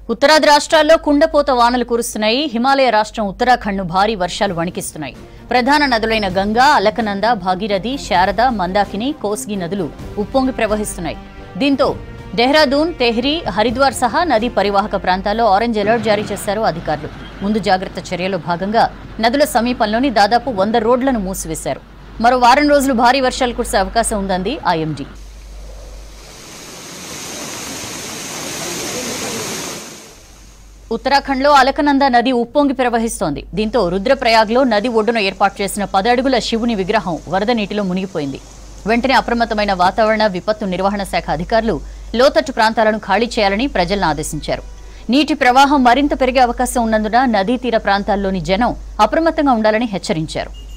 ఉత్తరాది రాష్ట్రాల్లో కుండపోత వానలు కురుస్తున్నాయి హిమాలయ రాష్ట్రం ఉత్తరాఖండ్ను భారీ వర్షాలు వణికిస్తున్నాయి ప్రధాన నదులైన గంగా అలకనంద భాగీరథి శారద మందాకిని కోస్గి నదులు ఉప్పొంగి ప్రవహిస్తున్నాయి దీంతో డెహ్రాదూన్ తెహ్రీ హరిద్వార్ సహా నదీ పరివాహక ప్రాంతాల్లో ఆరెంజ్ అలర్ట్ జారీ చేశారు అధికారులు ముందు జాగ్రత్త చర్యలో భాగంగా నదుల సమీపంలోని దాదాపు వంద రోడ్లను మూసివేశారు మరో వారం రోజులు భారీ వర్షాలు కురిసే అవకాశం ఉందంది ఐఎండీ ఉత్తరాఖండ్లో అలకనంద నది ఉప్పొంగి ప్రవహిస్తోంది దీంతో రుద్రప్రయాగ్లో నది ఒడ్డున ఏర్పాటు చేసిన పది అడుగుల శివుని విగ్రహం వరద నీటిలో మునిగిపోయింది వెంటనే అప్రమత్తమైన వాతావరణ విపత్తు నిర్వహణ శాఖ అధికారులు లోతట్టు ప్రాంతాలను ఖాళీ చేయాలని ప్రజలను ఆదేశించారు నీటి ప్రవాహం మరింత పెరిగే అవకాశం ఉన్నందున నదీ తీర ప్రాంతాల్లోని జనం అప్రమత్తంగా ఉండాలని హెచ్చరించారు